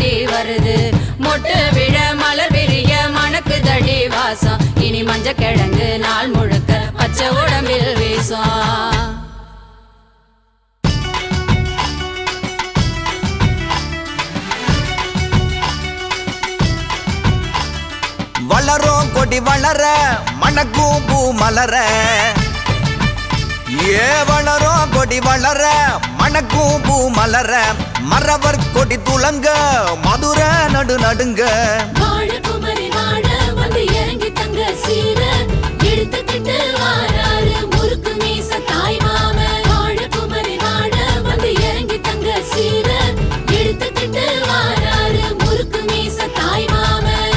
தேடி வருது மொட்டு விழ மலர் விரிய மணக்கு தடி வாசம் இனி மஞ்ச கிழங்கு நாள் முழுக்க பச்சை உடம்பில் வீசும் வளரும் கொடி வளர மணக்கும் பூ மலர ஏ வளரும் கொடி வளர மணக்கும் பூ மலர மறவர் கொடி துளங்க மதுர நடு நடுங்க வாழ குமரி வாழ வந்து இறங்கி தங்க சீர எடுத்துக்கிட்டு வாராரு முறுக்கு மீச தாய் மாம வாழ குமரி வாழ வந்து இறங்கி தங்க சீர எடுத்துக்கிட்டு வாராரு முறுக்கு மீச தாய் மாம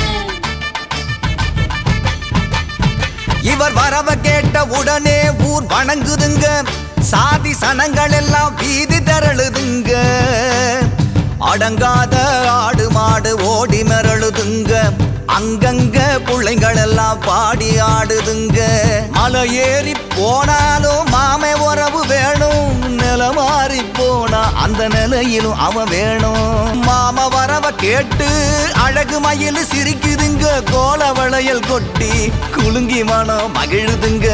இவர் வரவ கேட்ட உடனே ஊர் வணங்குதுங்க சாதி சனங்கள் எல்லாம் வீதி திரளுதுங்க அடங்காத ஆடு மாடு ஓடி மிரளுதுங்க அங்கங்க பிள்ளைங்கள் எல்லாம் பாடி ஆடுதுங்க மலை ஏறி போனாலும் மாமை உறவு வேணும் நில மாறி போனா அந்த நிலையிலும் அவன் வேணும் மாம வரவ கேட்டு அழகு மயில் சிரிக்குதுங்க கோல வளையல் கொட்டி குலுங்கி மனம் மகிழுதுங்க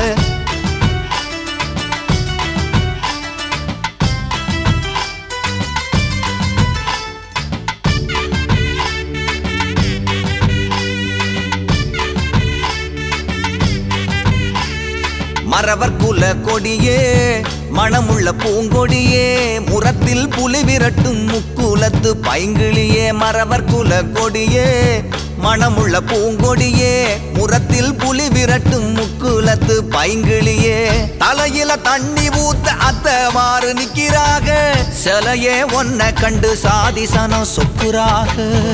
மறவர் குல கொடியே மணமுள்ள பூங்கொடியே முரத்தில் புலி விரட்டும் முக்குலத்து பைங்கிளியே மறவர் குல கொடியே மணமுள்ள பூங்கொடியே முரத்தில் புலி விரட்டும் முக்குலத்து பைங்கிளியே தலையில தண்ணி ஊத்த அத்தவாறு நிக்கிறாக சிலையே ஒன்ன கண்டு சாதிசனம் சொக்குறாக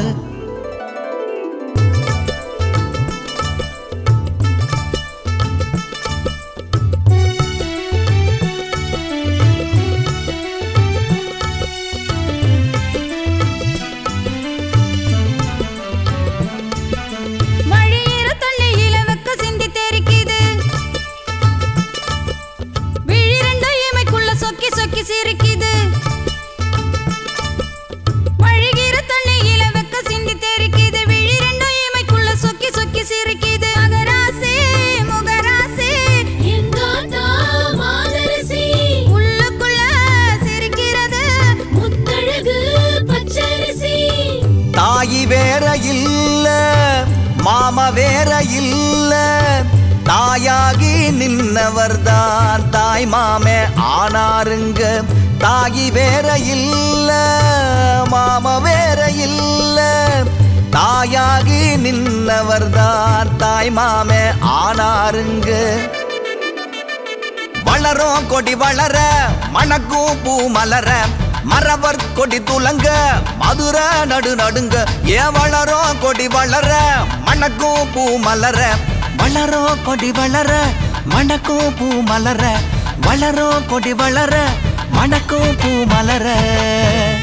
மழையிற தண்ணியில வெக்க சிந்தி தெரிக்குது விழிரண்ட இமைக்குள்ள சொக்கி சொக்கி சிரிக்குது மழையிற தண்ணியில வெக்க சிந்தி தெரிக்குது விழிரண்ட இமைக்குள்ள சொக்கி சொக்கி சிரிக்குது மகராசி முகராசி எங்காத்தா மாதரசி உள்ளுக்குள்ள சிரிக்கிறது முத்தழகு பச்சரிசி தாயி வேற இல்ல மாம வேற இல்ல தாயாகி நின்னவர்தான் தாய் மாமே ஆனாருங்க தாயி வேற இல்ல மாம வேற இல்ல தாயாகி நின்னவர்தான் தாய் மாமே ஆனாருங்க வளரும் கொடி வளர மணக்கும் பூ மலர மறவர் கொடி துலங்க மதுர நடு நடுங்க ஏன் வளரும் கொடி வளர மணக்கும் பூ மலர வளரும் கொடி வளர மணக்கும் பூ மலர வளரும் கொடி வளர மணக்கும் பூ மலர